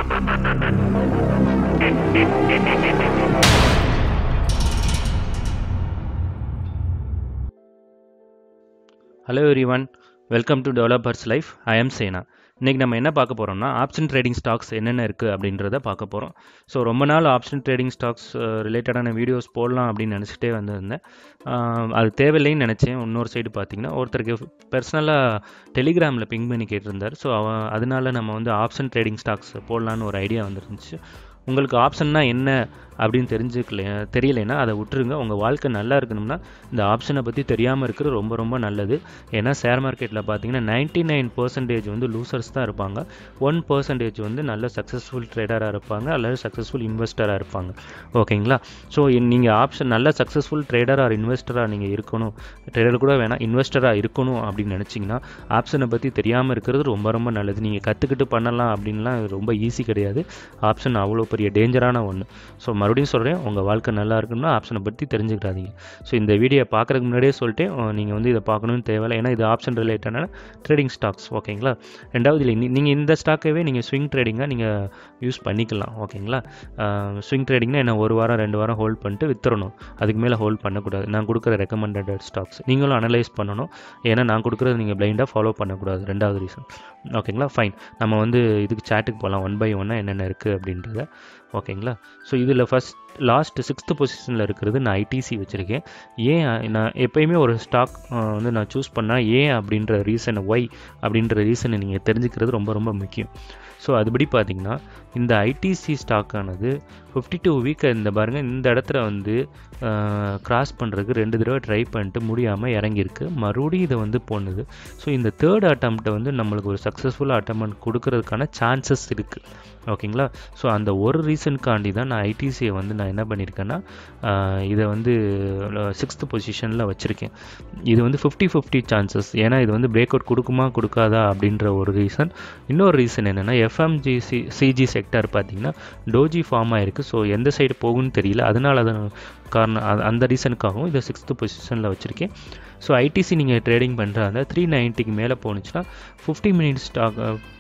hello everyone welcome to developers life I am Sena இன்றைக்கி நம்ம என்ன பார்க்க போகிறோம்னா ஆப்ஷன் ட்ரேடிங் ஸ்டாக்ஸ் என்னென்ன இருக்குது அப்படின்றத பார்க்க போகிறோம் ஸோ ரொம்ப நாள் ஆப்ஷன் ட்ரேடிங் ஸ்டாக்ஸ் ரிலேட்டடான வீடியோஸ் போடலாம் அப்படின்னு நினச்சிட்டே வந்திருந்தேன் ஆஹ் அது தேவையில்லைன்னு நினச்சேன் இன்னொரு சைடு பார்த்தீங்கன்னா ஒருத்தருக்கு பர்சனலாக டெலிகிராமில் பிங் பண்ணி கேட்டிருந்தார் ஸோ அவன் அதனால நம்ம வந்து ஆப்ஷன் ட்ரேடிங் ஸ்டாக்ஸ் போடலான்னு ஒரு ஐடியா வந்துருந்துச்சு உங்களுக்கு ஆப்ஷன்னா என்ன அப்படின்னு தெரிஞ்சுக்கல தெரியலைன்னா அதை விட்டுருங்க உங்கள் வாழ்க்கை நல்லா இருக்கணும்னா இந்த ஆப்ஷனை பற்றி தெரியாமல் இருக்கிறது ரொம்ப ரொம்ப நல்லது ஏன்னா ஷேர் மார்க்கெட்டில் பார்த்தீங்கன்னா நைன்ட்டி நைன் பர்சன்டேஜ் வந்து லூசர்ஸ் தான் இருப்பாங்க ஒன் பர்சன்டேஜ் வந்து நல்ல சக்ஸஸ்ஃபுல் ட்ரேடராக இருப்பாங்க அல்லது சக்ஸஸ்ஃபுல் இன்வெஸ்டராக இருப்பாங்க ஓகேங்களா ஸோ நீங்கள் ஆப்ஷன் நல்ல சக்ஸஸ்ஃபுல் ட்ரேடர் ஆர் இன்வெஸ்டராக நீங்கள் இருக்கணும் ட்ரேடர் கூட வேணாம் இன்வெஸ்டராக இருக்கணும் அப்படின்னு நினச்சிங்கன்னா ஆப்ஷனை பற்றி தெரியாமல் இருக்கிறது ரொம்ப ரொம்ப நல்லது நீங்கள் கற்றுக்கிட்டு பண்ணலாம் அப்படின்லாம் ரொம்ப ஈஸி கிடையாது ஆப்ஷன் அவ்வளோ பெரிய டேஞ்சரான ஒன்று ஸோ மறுபடியும் சொல்கிறேன் உங்கள் வாழ்க்கை நல்லா இருக்கணும்னா ஆப்ஷனை பற்றி தெரிஞ்சுக்கிடாதீங்க ஸோ இந்த வீடியோ பார்க்குறதுக்கு முன்னாடியே சொல்லிட்டேன் நீங்கள் வந்து இதை பார்க்கணும்னு தேவையில்லை ஏன்னா இது ஆப்ஷன் ரிலேட்டடான ட்ரேடிங் ஸ்டாக்ஸ் ஓகேங்களா ரெண்டாவது இல்லை நீங்கள் இந்த ஸ்டாக்கவே நீங்கள் ஸ்விங் ட்ரேடிங்காக நீங்கள் யூஸ் பண்ணிக்கலாம் ஓகேங்களா ஸ்விங் ட்ரேடிங்னா என்ன ஒரு வாரம் ரெண்டு வாரம் ஹோல்ட் பண்ணிட்டு வித்துறணும் அதுக்கு மேலே ஹோல்ட் பண்ணக்கூடாது நான் கொடுக்குற ரெக்கமெண்டட் ஸ்டாக்ஸ் நீங்களும் அனலைஸ் பண்ணணும் ஏன்னா நான் கொடுக்குறது நீங்கள் பிளைண்டாக ஃபாலோ பண்ணக்கூடாது ரெண்டாவது ரீசன் ஓகேங்களா ஃபைன் நம்ம வந்து இதுக்கு சேட்டுக்கு போகலாம் ஒன் பை ஒன்னாக என்னென்ன இருக்குது அப்படின்றத ஓகேங்களா ஸோ இதில் ஃபஸ்ட் லாஸ்ட் சிக்ஸ்த்து பொசிஷனில் இருக்கிறது நான் ஐடிசி வச்சுருக்கேன் ஏன் நான் எப்பயுமே ஒரு ஸ்டாக் வந்து நான் சூஸ் பண்ணால் ஏன் அப்படின்ற ரீசனை ஒய் அப்படின்ற ரீசனை நீங்கள் தெரிஞ்சுக்கிறது ரொம்ப ரொம்ப முக்கியம் ஸோ அதுபடி பார்த்தீங்கன்னா இந்த ஐடிசி ஸ்டாக்கானது ஃபிஃப்டி டூ வீக்கை இந்த பாருங்கள் இந்த இடத்துல வந்து கிராஸ் பண்ணுறதுக்கு ரெண்டு தடவை ட்ரை பண்ணிட்டு முடியாமல் இறங்கியிருக்கு மறுபடியும் இதை வந்து போணுது ஸோ இந்த தேர்ட் அட்டம்ப்டை வந்து நம்மளுக்கு ஒரு சக்ஸஸ்ஃபுல் அட்டம் கொடுக்கறதுக்கான சான்சஸ் இருக்குது ஓகேங்களா ஸோ அந்த ஒரு ரீசனுக்காண்டி தான் நான் ஐடிசியை வந்து நான் என்ன பண்ணியிருக்கேன்னா இதை வந்து சிக்ஸ்த்து பொசிஷனில் வச்சுருக்கேன் இது வந்து ஃபிஃப்டி ஃபிஃப்டி சான்சஸ் ஏன்னா இது வந்து பிரேக் அவுட் கொடுக்குமா கொடுக்காதா அப்படின்ற ஒரு ரீசன் இன்னொரு ரீசன் என்னென்னா எஃப்எம்ஜிசி சிஜி செக்டர் பார்த்தீங்கன்னா டோஜி ஃபார்ம் ஆயிருக்கு ஸோ எந்த சைடு போகும்னு தெரியல அதனால தான் காரணம் அந்த ரீசனுக்காகவும் இதை சிக்ஸ்த்து பொசிஷனில் வச்சுருக்கேன் ஸோ ஐடிசி நீங்கள் ட்ரேடிங் பண்ணுறாங்க த்ரீ நைன்ட்டிக்கு மேலே போணுச்சுன்னா ஃபிஃப்டி மினிட்ஸ் ஸ்டாக்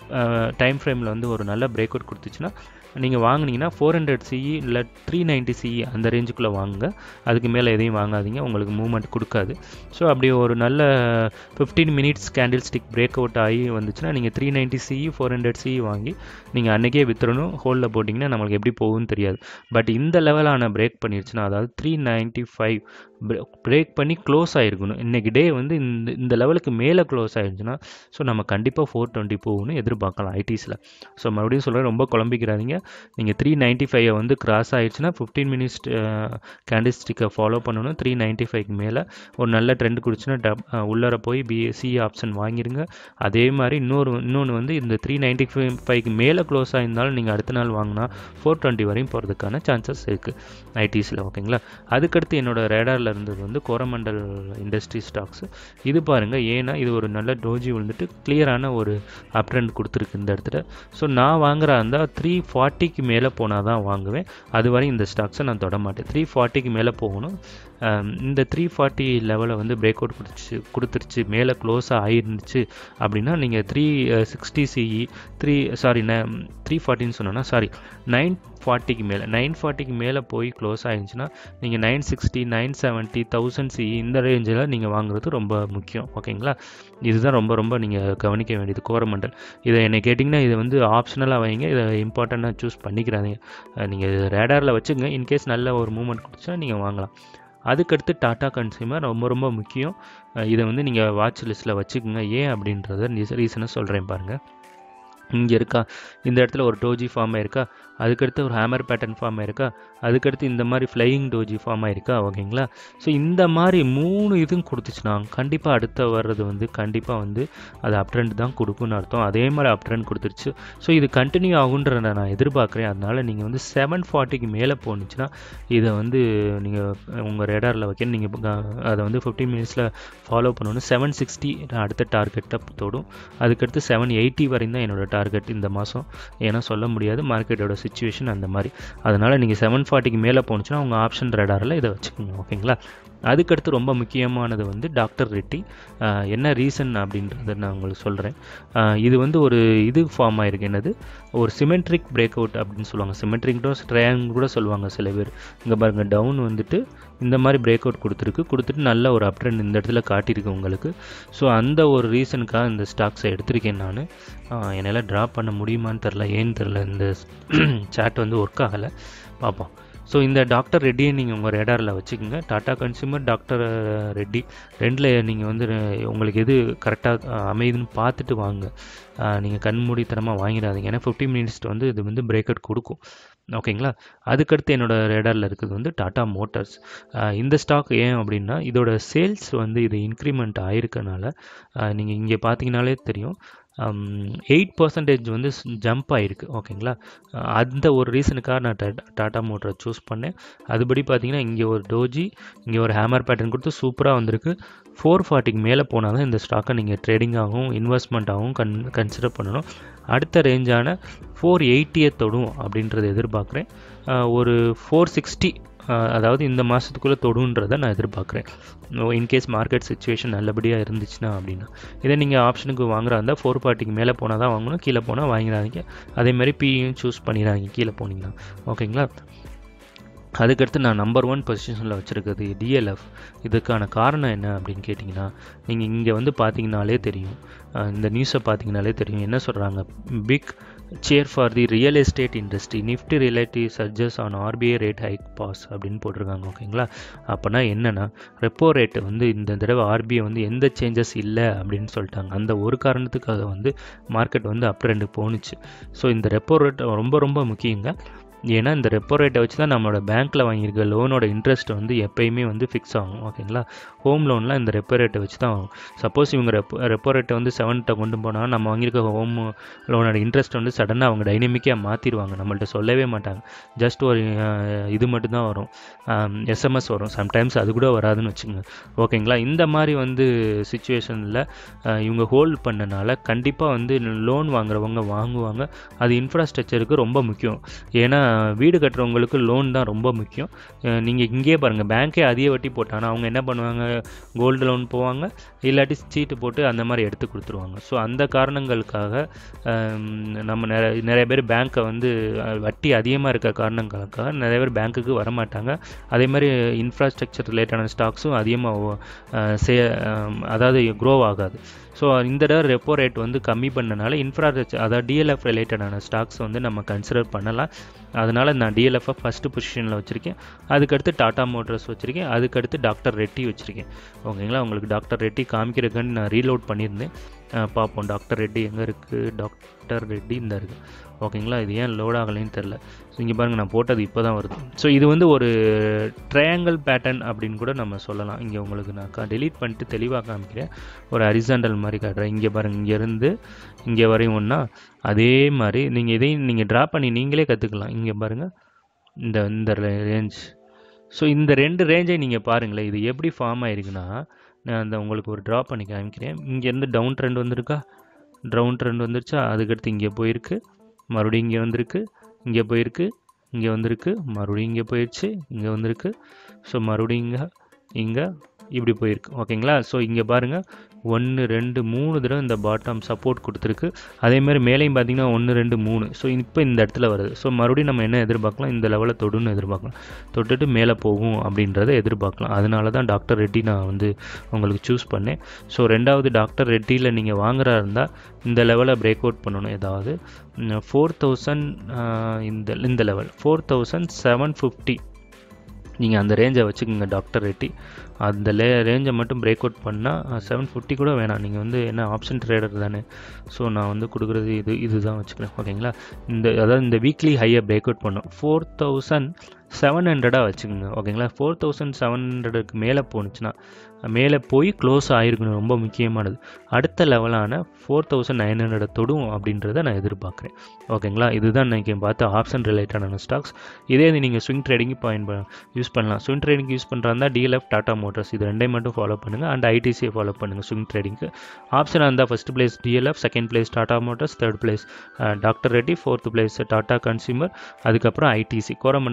டைம் ஃப்ரேமில் வந்து ஒரு நல்ல பிரேக் அவுட் கொடுத்துச்சுன்னா நீங்கள் வாங்கினீங்கன்னா ஃபோர் ஹண்ட்ரட் சிஇ இல்லை த்ரீ நைன்ட்டி சிஇ அந்த ரேஞ்சுக்குள்ளே வாங்குங்க அதுக்கு மேலே எதையும் வாங்காதீங்க உங்களுக்கு மூவ்மெண்ட் கொடுக்காது ஸோ அப்படி ஒரு நல்ல fifteen minutes candle stick break out ஆகி வந்துச்சுன்னா நீங்கள் three ninety CE four hundred CE வாங்கி நீங்கள் அன்றைக்கே வித்துறணும் ஹோலில் போட்டிங்கன்னா நம்மளுக்கு எப்படி போகும்னு தெரியாது பட் இந்த லெவலான பிரேக் பண்ணிருச்சுன்னா அதாவது த்ரீ நைன்ட்டி ஃபைவ் பிரேக் பண்ணி க்ளோஸ் ஆகிருக்கணும் இன்றைக்கி டே வந்து இந்த இந்த லெவலுக்கு மேலே க்ளோஸ் ஆகிடுச்சுன்னா ஸோ நம்ம கண்டிப்பாக ஃபோர் டுவெண்ட்டி போகணும்னு எதிர்பார்க்கலாம் ஐடிஸில் ஸோ மறுபடியும் சொல்கிறேன் ரொம்ப குழம்பிக்கிறாதீங்க நீங்கள் த்ரீ நைன்ட்டி ஃபைவை வந்து கிராஸ் ஆகிடுச்சுன்னா ஃபிஃப்டீன் மினிட்ஸ் கேண்டிஸ்டிக்கை ஃபாலோ பண்ணணும் த்ரீ நைன்ட்டி ஃபைவ்க்கு மேலே ஒரு நல்ல ட்ரெண்ட் குடிச்சுன்னா டப் உள்ளார போய் பிஎஸ்சி ஆப்ஷன் வாங்கிடுங்க அதே மாதிரி இன்னொரு இன்னொன்று வந்து இந்த த்ரீ நைன்ட்டி ஃபைவ் ஃபைவ்க்கு மேலே க்ளோஸ் ஆகிருந்தாலும் நீங்கள் அடுத்த நாள் வாங்கினா ஃபோர் டுவெண்ட்டி வரையும் போகிறதுக்கான சான்சஸ் இருக்குது ஐடிஸில் ஓகேங்களா அதுக்கடுத்து என்னோட ரேடாரில் இருந்தது வந்து கோரமண்டல் இண்டஸ்ட்ரி ஸ்டாக்ஸ் இது பாருங்கள் ஏன்னா இது ஒரு நல்ல டோஜி வந்துட்டு கிளியரான ஒரு அப் ட்ரெண்ட் கொடுத்துருக்கு இந்த இடத்துல ஸோ நான் வாங்குறா இருந்தால் த்ரீ ஃபார்ட்டிக்கு மேலே போனால் தான் வாங்குவேன் அது வரை இந்த ஸ்டாக்ஸை நான் தொட மாட்டேன் த்ரீ ஃபார்ட்டிக்கு மேலே போகணும் இந்த த்ரீ ஃபார்ட்டி லெவலை வந்து பிரேக் அவுட் கொடுத்துச்சு கொடுத்துருச்சு மேலே க்ளோஸாக ஆயிருந்துச்சு அப்படின்னா நீங்கள் three sixty CE three sorry நான் த்ரீ ஃபார்ட்டின்னு சொன்னேன்னா சாரி நைன் ஃபார்ட்டிக்கு மேலே நைன் ஃபார்ட்டிக்கு மேலே போய் க்ளோஸ் ஆயிருந்துச்சுன்னா நீங்கள் nine sixty nine seventy thousand CE இந்த ரேஞ்சில் நீங்கள் வாங்குறது ரொம்ப முக்கியம் ஓகேங்களா இதுதான் ரொம்ப ரொம்ப நீங்கள் கவனிக்க வேண்டியது கோரமண்டல் இதை என்னை கேட்டிங்கன்னா இதை வந்து ஆப்ஷனலாக வைங்க இதை இம்பார்ட்டண்ட்டாக சூஸ் பண்ணிக்கிறாதீங்க நீங்கள் ரேடாரில் வச்சுங்க இன்கேஸ் நல்ல ஒரு மூவ்மெண்ட் கொடுத்துச்சா நீங்கள் வாங்கலாம் அதுக்கடுத்து டாட்டா கன்சியூமர் ரொம்ப ரொம்ப முக்கியம் இதை வந்து நீங்கள் வாட்ச் லிஸ்ட்டில் வச்சுக்கோங்க ஏன் அப்படின்றத ரீசனை சொல்கிறேன் பாருங்கள் இங்கே இருக்கா இந்த இடத்துல ஒரு டோஜி ஃபார்ம் ஆயிருக்கா அதுக்கடுத்து ஒரு ஹேமர் பேட்டர்ன் ஃபார்ம் ஆயிருக்கா அதுக்கடுத்து இந்த மாதிரி ஃப்ளையிங் டோஜி ஃபார்ம் ஆயிருக்கா ஓகேங்களா ஸோ இந்த மாதிரி மூணு இதுவும் கொடுத்துச்சுன்னா கண்டிப்பாக அடுத்த வர்றது வந்து கண்டிப்பாக வந்து அது அப் ட்ரெண்ட் தான் கொடுக்குன்னு அர்த்தம் அதே மாதிரி அப் ட்ரெண்ட் கொடுத்துருச்சு ஸோ இது கண்டினியூ ஆகுன்றத நான் எதிர்பார்க்குறேன் அதனால் நீங்கள் வந்து செவன் ஃபார்ட்டிக்கு மேலே போணுச்சுன்னா இதை வந்து நீங்கள் உங்கள் ரேடாரில் வைக்க நீங்கள் அதை வந்து ஃபிஃப்டீன் மினிட்ஸில் ஃபாலோ பண்ணணும் செவன் சிக்ஸ்டி அடுத்த டார்கெட்டை தொடும் அதுக்கடுத்து செவன் எயிட்டி வரையும் தான் என்னோடய டார்கெட் இந்த மாதம் ஏன்னா சொல்ல முடியாது மார்க்கெட்டோட சுச்சுவேஷன் அந்த மாதிரி அதனால் நீங்கள் செவன் ஃபார்ட்டிக்கு மேலே போணுச்சுன்னா உங்கள் ஆப்ஷன் ரேடாரில் இதை வச்சுக்கோங்க ஓகேங்களா அதுக்கடுத்து ரொம்ப முக்கியமானது வந்து டாக்டர் ரெட்டி ஆஹ் என்ன ரீசன் அப்படின்றத நான் உங்களுக்கு சொல்கிறேன் இது வந்து ஒரு இது ஃபார்ம் ஆயிருக்கு என்னது ஒரு சிமெட்ரிக் பிரேக் அவுட் அப்படின்னு சொல்லுவாங்க சிமெட்ரிக் ட்ரையாங்கிள் கூட சொல்லுவாங்க சில பேர் இங்கே பாருங்க டவுன் வந்துட்டு இந்த மாதிரி பிரேக் அவுட் கொடுத்துருக்கு கொடுத்துட்டு நல்ல ஒரு அப் ட்ரெண்ட் இந்த இடத்துல காட்டியிருக்கு உங்களுக்கு ஸோ அந்த ஒரு ரீசனுக்காக இந்த ஸ்டாக்ஸை எடுத்திருக்கேன் நான் என்னால் ட்ராப் பண்ண முடியுமான்னு தெரில ஏன்னு தெரில இந்த சாட் வந்து ஒர்க் ஆகலை பார்ப்போம் ஸோ இந்த டாக்டர் ரெட்டியை நீங்கள் உங்கள் ரேடாரில் வச்சுக்கோங்க டாடா கன்சியூமர் டாக்டர் ரெட்டி ரெண்டில் நீங்கள் வந்து அஹ், உங்களுக்கு எது கரெக்டாக அமையுதுன்னு பார்த்துட்டு வாங்க நீங்கள் கண்மூடித்தனமாக வாங்கிடாதீங்க ஏன்னா ஃபிஃப்டி மினிட்ஸ் வந்து இது வந்து பிரேக் அவுட் கொடுக்கும் ஓகேங்களா அதுக்கடுத்து என்னோட ரேடாரில் இருக்குது வந்து டாடா மோட்டார்ஸ் இந்த ஸ்டாக் ஏன் அப்படின்னா இதோட சேல்ஸ் வந்து இது இன்க்ரிமெண்ட் ஆயிருக்கனால நீங்கள் இங்கே பார்த்தீங்கனாலே தெரியும் எயிட் பர்சன்டேஜ் வந்து ஜம்ப் ஆயிருக்கு ஓகேங்களா அஹ் அந்த ஒரு ரீசனுக்காக நான் டாடா டாடா மோட்டரை சூஸ் பண்ணேன் அதுபடி பார்த்தீங்கன்னா இங்கே ஒரு டோஜி இங்கே ஒரு ஹேமர் பேட்டர்ன் கொடுத்து சூப்பராக வந்திருக்கு ஃபோர் ஃபார்ட்டிக்கு மேலே போனால் தான் இந்த ஸ்டாக்கை நீங்கள் ட்ரேடிங்காகவும் இன்வெஸ்ட்மெண்ட்டாகவும் கன் கன்சிடர் பண்ணணும் அடுத்த ரேஞ்சான ஃபோர் எயிட்டியை தொடும் அப்படின்றத எதிர்பார்க்குறேன் அஹ் ஒரு ஃபோர் சிக்ஸ்டி அதாவது இந்த மாதத்துக்குள்ளே தொடுன்றதை நான் எதிர்பார்க்குறேன் இன்கேஸ் மார்க்கெட் சுச்சுவேஷன் நல்லபடியாக இருந்துச்சுன்னா அப்படின்னா இதே நீங்கள் ஆப்ஷனுக்கு வாங்குறா இருந்தால் ஃபோர் பார்ட்டிக்கு மேலே போனால் தான் வாங்கணும் கீழே போனால் வாங்கிடாதீங்க அதே மாதிரி பியும் சூஸ் பண்ணிடாதீங்க கீழே போனீங்கன்னா ஓகேங்களா அதுக்கடுத்து நான் நம்பர் ஒன் பொசிஷனில் வச்சுருக்கிறது டிஎல்எஃப் இதுக்கான காரணம் என்ன அப்படின்னு கேட்டிங்கன்னா நீங்கள் இங்கே வந்து பார்த்தீங்கனாலே தெரியும் அஹ் இந்த நியூஸை பார்த்தீங்கனாலே தெரியும் என்ன சொல்கிறாங்க big cheer for the real estate industry Nifty relative surges on RBI rate hike pause அப்படின்னு போட்டிருக்காங்க ஓகேங்களா அப்போனா என்னென்னா ரெப்போ ரேட் வந்து இந்த தடவை ஆர்பிஐ வந்து எந்த சேஞ்சஸ் இல்லை அப்படின்னு சொல்லிட்டாங்க அந்த ஒரு காரணத்துக்காக வந்து மார்க்கெட் வந்து அப் ரெண்டு போணுச்சு ஸோ இந்த ரெப்போ ரேட் ரொம்ப ரொம்ப முக்கியங்க ஏன்னா இந்த ரெப்போ ரேட்டை வச்சு தான் நம்மளோட பேங்க்கில் வாங்கியிருக்க லோனோட இன்ட்ரெஸ்ட் வந்து எப்பயுமே வந்து ஃபிக்ஸ் ஆகும் ஓகேங்களா ஹோம் லோன்லாம் இந்த ரெப்போ ரேட்டை வச்சு தான் ஆகும் சப்போஸ் இவங்க ரெப்போ ரெப்போ ரேட்டை வந்து செவன்கிட்ட கொண்டு போனால் நம்ம வாங்கியிருக்க ஹோம் லோனோட இன்ட்ரெஸ்ட் வந்து சடனாக அவங்க டைனமிக்காக மாற்றிடுவாங்க நம்மள்ட்ட சொல்லவே மாட்டாங்க ஜஸ்ட் ஒரு அஹ், இது மட்டும்தான் வரும் எஸ்எம்எஸ் வரும் சம்டைம்ஸ் அது கூட வராதுன்னு வச்சுக்கோங்க ஓகேங்களா இந்த மாதிரி வந்து சுச்சுவேஷனில் இவங்க ஹோல்ட் பண்ணனால கண்டிப்பாக வந்து லோன் வாங்குறவங்க வாங்குவாங்க அது இன்ஃப்ராஸ்ட்ரக்சருக்கு ரொம்ப முக்கியம் ஏன்னா வீடு கட்டுறவங்களுக்கு லோன் தான் ரொம்ப முக்கியம் நீங்கள் இங்கேயே பாருங்கள் பேங்க்கே அதிக வட்டி போட்டாங்கன்னா அவங்க என்ன பண்ணுவாங்க கோல்டு லோன் போவாங்க இல்லாட்டி சீட்டு போட்டு அந்த மாதிரி எடுத்து கொடுத்துருவாங்க ஸோ அந்த காரணங்களுக்காக ஆம், நம்ம நிறைய நிறைய பேர் பேங்க்கை வந்து அஹ், வட்டி அதிகமாக இருக்க காரணங்களுக்காக நிறைய பேர் பேங்க்குக்கு வரமாட்டாங்க அதே மாதிரி இன்ஃப்ராஸ்ட்ரக்சர் ரிலேட்டடான ஸ்டாக்ஸும் அதிகமாக சே ஆம், அதாவது க்ரோ ஆகாது ஸோ இந்த தடவை ரெப்போ ரேட் வந்து கம்மி பண்ணனால இன்ஃப்ராஸ்ட்ரக்சர் அதாவது டிஎல்எஃப் ரிலேட்டடான ஸ்டாக்ஸ் வந்து நம்ம கன்சிடர் பண்ணலாம் அதனால் நான் டிஎல்எஃப்பை ஃபஸ்ட்டு பொசிஷனில் வச்சுருக்கேன் அதுக்கடுத்து டாடா மோட்டர்ஸ் வச்சுருக்கேன் அதுக்கடுத்து டாக்டர் ரெட்டி வச்சுருக்கேன் ஓகேங்களா உங்களுக்கு டாக்டர் ரெட்டி காமிக்கிறதுக்குன்னு நான் ரீலோட் பண்ணியிருந்தேன் அஹ் பார்ப்போம் டாக்டர் ரெட்டி எங்கே இருக்குது டாக்டர் ரெட்டி இந்த இருக்குது ஓகேங்களா இது ஏன் லோட் ஆகலைன்னு தெரில ஸோ இங்கே பாருங்கள் நான் போட்டது இப்போ தான் வருது ஸோ இது வந்து ஒரு ட்ரையாங்கிள் பேட்டர்ன் அப்படின்னு கூட நம்ம சொல்லலாம் இங்கே உங்களுக்கு நான் டெலீட் பண்ணிட்டு தெளிவாக காமிக்கிறேன் ஒரு ஹரிசாண்டல் மாதிரி காட்டுறேன் இங்கே பாருங்கள் இங்கேருந்து இங்கே வரையும் ஒன்றா அதே மாதிரி நீங்கள் இதையும் நீங்கள் ட்ரா பண்ணி நீங்களே கற்றுக்கலாம் இங்கே பாருங்கள் இந்த இந்த ரேஞ்ச் ஸோ இந்த ரெண்டு ரேஞ்சை நீங்கள் பாருங்களேன் இது எப்படி ஃபார்ம் ஆயிருக்குன்னா நான் அந்த உங்களுக்கு ஒரு ட்ரா பண்ணி காமிக்கிறேன் இங்கேருந்து டவுன் ட்ரெண்ட் வந்திருக்கா டவுன் ட்ரெண்ட் வந்துருச்சா அதுக்கடுத்து இங்கே போயிருக்கு மறுபடியும் இங்கே வந்திருக்கு இங்கே போயிருக்கு இங்கே வந்திருக்கு மறுபடியும் இங்கே போயிடுச்சு இங்கே வந்திருக்கு ஸோ மறுபடியும் இங்கே இங்கே இப்படி போயிருக்கு ஓகேங்களா ஸோ இங்கே பாருங்கள் ஒன்று ரெண்டு மூணு தடவை இந்த பாட்டம் சப்போர்ட் கொடுத்துருக்கு அதே மாதிரி மேலேயும் பார்த்தீங்கன்னா ஒன்று ரெண்டு மூணு ஸோ இப்போ இந்த இடத்துல வருது ஸோ மறுபடியும் நம்ம என்ன எதிர்பார்க்கலாம் இந்த லெவலில் தொடுன்னு எதிர்பார்க்கலாம் தொட்டுட்டு மேலே போகும் அப்படின்றத எதிர்பார்க்கலாம் அதனால தான் டாக்டர் ரெட்டி நான் வந்து உங்களுக்கு சூஸ் பண்ணேன் ஸோ ரெண்டாவது டாக்டர் ரெட்டியில் நீங்கள் வாங்குறா இருந்தால் இந்த லெவலை பிரேக் அவுட் பண்ணணும் ஏதாவது ஃபோர் தௌசண்ட் இந்த இந்த level four thousand seven fifty நீங்கள் அந்த ரேஞ்சை வச்சுக்கோங்க டாக்டர் ரெட்டி அந்த லே ரேஞ்சை மட்டும் பிரேக் அவுட் பண்ணால் செவன் ஃபிஃப்டி கூட வேணாம் நீங்கள் வந்து என்ன ஆப்ஷன் ட்ரேடர் தானே ஸோ நான் வந்து கொடுக்குறது இது இதுதான் வச்சுக்கிறேன் ஓகேங்களா இந்த அதாவது இந்த வீக்லி ஹையை பிரேக் அவுட் பண்ணும் ஃபோர் தௌசண்ட் செவன் ஹண்ட்ரடாக வச்சுக்கோங்க ஓகேங்களா ஃபோர் தௌசண்ட் செவன் ஹண்ட்ரடுக்கு மேலே போணுச்சுன்னா மேலே போய் க்ளோஸ் ஆகிருக்கணும் ரொம்ப முக்கியமானது அடுத்த லெவலான ஃபோர் தௌசண்ட் நைன் ஹண்ட்ரட் தொடும் அப்படின்றத நான் எதிர்பார்க்குறேன் ஓகேங்களா இதுதான் இன்றைக்கி பார்த்த ஆப்ஷன் ரிலேட்டடான ஸ்டாக்ஸ் இதே இது நீங்கள் ஸ்விங் ட்ரேடிங்கு பாயிண்ட் யூஸ் பண்ணலாம் ஸ்விங் ட்ரேடிங் யூஸ் பண்ணுறாந்தா டிஎல்எஃப் டாடா மோட்டர்ஸ் இது ரெண்டையும் மட்டும் ஃபாலோ பண்ணுங்கள் அண்ட் ஐடிசியை ஃபாலோ பண்ணுங்கள் ஸ்விங் ட்ரேடிங்க்கு ஆப்ஷனாக இருந்தால் first place DLF second place Tata Motors third place doctor Reddy fourth place Tata consumer அதுக்கப்புறம் ஐடிசி கோரமண்டல் ஆப்ஷனாக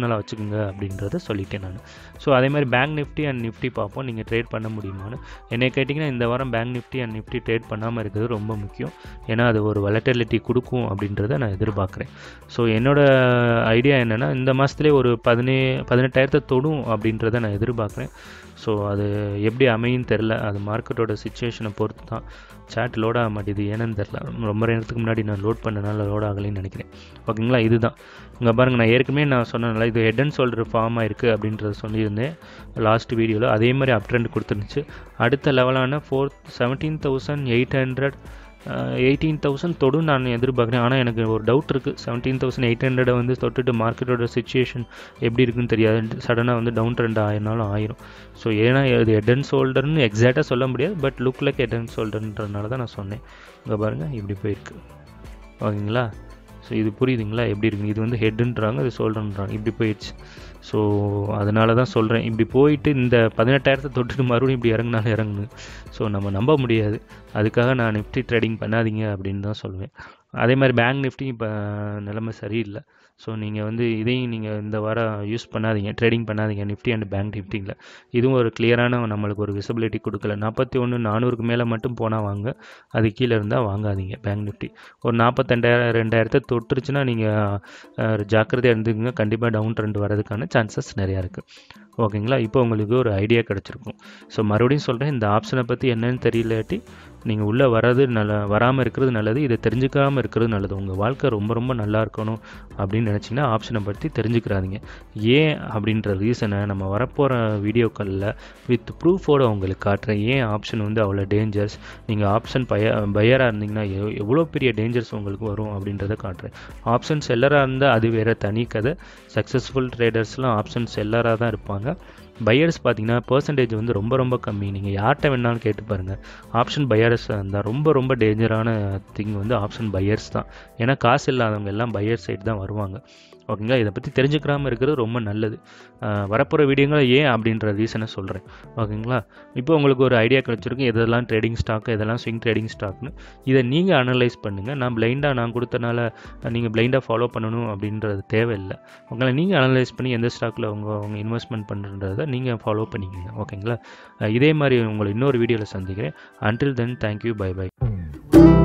பர்சனலாக வச்சுக்கோங்க அப்படின்றத சொல்லிட்டேன் நான் ஸோ அதே மாதிரி பேங்க் நிஃப்டி அண்ட் நிஃப்டி பார்ப்போம் நீங்கள் ட்ரேட் பண்ண முடியுமான்னு என்னை கேட்டிங்கன்னா இந்த வாரம் bank Nifty and Nifty trade பண்ணாமல் இருக்கிறது ரொம்ப முக்கியம் ஏன்னா அது ஒரு வலட்டிலிட்டி கொடுக்கும் அப்படின்றத நான் எதிர்பார்க்குறேன் ஸோ என்னோட ஐடியா என்னென்னா இந்த மாதத்துலேயே ஒரு பதினே பதினெட்டாயிரத்தை தொடும் அப்படின்றத நான் எதிர்பார்க்குறேன் ஸோ அது எப்படி அமையும் தெரில அது மார்க்கெட்டோட சுச்சுவேஷனை பொறுத்து தான் சேட் லோட் ஆக மாட்டேது ஏன்னு தெரில ரொம்ப நேரத்துக்கு முன்னாடி நான் லோட் பண்ணனால லோட் ஆகலைன்னு நினைக்கிறேன் ஓகேங்களா இதுதான் இங்கே பாருங்கள் நான் ஏற்கனவே நான் சொன்னேன்ல இது ஹெட் அண்ட் ஷோல்டர் ஃபார்ம் ஆயிருக்கு அப்படின்றத சொல்லியிருந்தேன் லாஸ்ட் வீடியோவில் அதே மாதிரி அப் ட்ரெண்ட் கொடுத்துருந்துச்சு அடுத்த லெவலான four seventeen thousand eight hundred eighteen thousand தொடும் நான் எதிர்பார்க்குறேன் ஆனால் எனக்கு ஒரு டவுட் இருக்குது செவன்டீன் தௌசண்ட் எயிட் ஹண்ட்ரடை வந்து தொட்டுட்டு மார்க்கெட்டோட சுச்சுவேஷன் எப்படி இருக்குன்னு தெரியாது சடனாக வந்து டவுன் ட்ரெண்ட் ஆயினாலும் ஆயிரும் ஸோ ஏன்னா இது ஹெட் அண்ட் ஷோல்டர்னு எக்ஸாக்டாக சொல்ல முடியாது but look like head and ஷோல்டர்ன்றதுனால தான் நான் சொன்னேன் இங்கே பாருங்கள் இப்படி போயிருக்கு ஓகேங்களா ஸோ இது புரியுதுங்களா எப்படி இருக்குன்னு இது வந்து ஹெட்டுன்றாங்க இது ஷோல்டர்ன்றாங்க இப்படி போயிடுச்சு ஸோ அதனால தான் சொல்கிறேன் இப்படி போயிட்டு இந்த பதினெட்டாயிரத்தை தொட்டுட்டு மறுபடியும் இப்படி இறங்குனாலும் இறங்குது ஸோ நம்ம நம்ப முடியாது அதுக்காக நான் நிஃப்டி ட்ரேடிங் பண்ணாதீங்க அப்படின்னு தான் சொல்லுவேன் அதே மாதிரி பேங்க் நிஃப்டி இப்போ நிலைமை சரியில்லை ஸோ நீங்கள் வந்து இதையும் நீங்கள் இந்த வாரம் யூஸ் பண்ணாதீங்க ட்ரேடிங் பண்ணாதீங்க நிஃப்டி அண்ட் பேங்க் நிஃப்டியில் இதுவும் ஒரு கிளியரான நம்மளுக்கு ஒரு விசிபிலிட்டி கொடுக்கல நாற்பத்தி ஒன்று நானூறுக்கு மேலே மட்டும் போனால் வாங்க அது கீழே இருந்தால் வாங்காதீங்க பேங்க் நிஃப்டி ஒரு நாற்பத்தெண்டாயிரம் ரெண்டாயிரத்தை தொட்டுருச்சுன்னா நீங்கள் ஜாக்கிரதையாக இருந்துக்குங்க கண்டிப்பாக டவுன் ட்ரெண்ட் வரதுக்கான சான்சஸ் நிறையா இருக்குது ஓகேங்களா இப்போ உங்களுக்கு ஒரு ஐடியா கிடச்சிருக்கும் ஸோ மறுபடியும் சொல்கிறேன் இந்த ஆப்ஷனை பற்றி என்னன்னு தெரியலாட்டி நீங்கள் உள்ளே வர்றது நல்ல வராமல் இருக்கிறது நல்லது இதை தெரிஞ்சுக்காமல் இருக்கிறது நல்லது உங்கள் வாழ்க்கை ரொம்ப ரொம்ப நல்லா இருக்கணும் அப்படின்னு நினச்சிங்கன்னா ஆப்ஷனை பற்றி தெரிஞ்சுக்கிறாதீங்க ஏன் அப்படின்ற ரீசனை நம்ம வரப்போகிற வீடியோக்களில் வித் ப்ரூஃபோட உங்களுக்கு காட்டுறேன் ஏன் ஆப்ஷன் வந்து அவ்வளோ டேஞ்சர்ஸ் நீங்கள் ஆப்ஷன் பய பையராக இருந்தீங்கன்னா எவ் எவ்வளோ பெரிய டேஞ்சர்ஸ் உங்களுக்கு வரும் அப்படின்றத காட்டுறேன் ஆப்ஷன் செல்லராக இருந்தால் அது வேறு தனி கதை சக்ஸஸ்ஃபுல் ட்ரேடர்ஸ்லாம் ஆப்ஷன் செல்லராக தான் இருப்பாங்க பையர்ஸ் பார்த்தீங்கன்னா பர்சன்டேஜ் வந்து ரொம்ப ரொம்ப கம்மி நீங்கள் யார்கிட்ட வேணாலும் கேட்டு பாருங்கள் ஆப்ஷன் பையர்ஸ் இருந்தால் ரொம்ப ரொம்ப டேஞ்சரான திங் வந்து ஆப்ஷன் பையர்ஸ் தான் ஏன்னா காசு இல்லாதவங்க எல்லாம் பையர் சைடு தான் வருவாங்க ஓகேங்களா இதை பற்றி தெரிஞ்சுக்கிறாமல் இருக்கிறது ரொம்ப நல்லது வரப்போகிற வீடியோங்களை ஏன் அப்படின்ற ரீசனை சொல்கிறேன் ஓகேங்களா இப்போ உங்களுக்கு ஒரு ஐடியா கிடச்சிருக்கும் எதெல்லாம் ட்ரேடிங் ஸ்டாக் எதெல்லாம் ஸ்விங் ட்ரேடிங் ஸ்டாக்னு இதை நீங்கள் அனலைஸ் பண்ணுங்கள் நான் பிளைண்டாக நான் கொடுத்தனால நீங்கள் பிளைண்டாக ஃபாலோ பண்ணணும் அப்படின்றது தேவையில்லை உங்களை நீங்கள் அனலைஸ் பண்ணி எந்த ஸ்டாக்கில் உங்கள் உங்கள் இன்வெஸ்ட்மெண்ட் பண்ணுறதை நீங்கள் ஃபாலோ பண்ணிக்கோங்க ஓகேங்களா இதே மாதிரி உங்களை இன்னொரு வீடியோவில் சந்திக்கிறேன் until then thank you bye by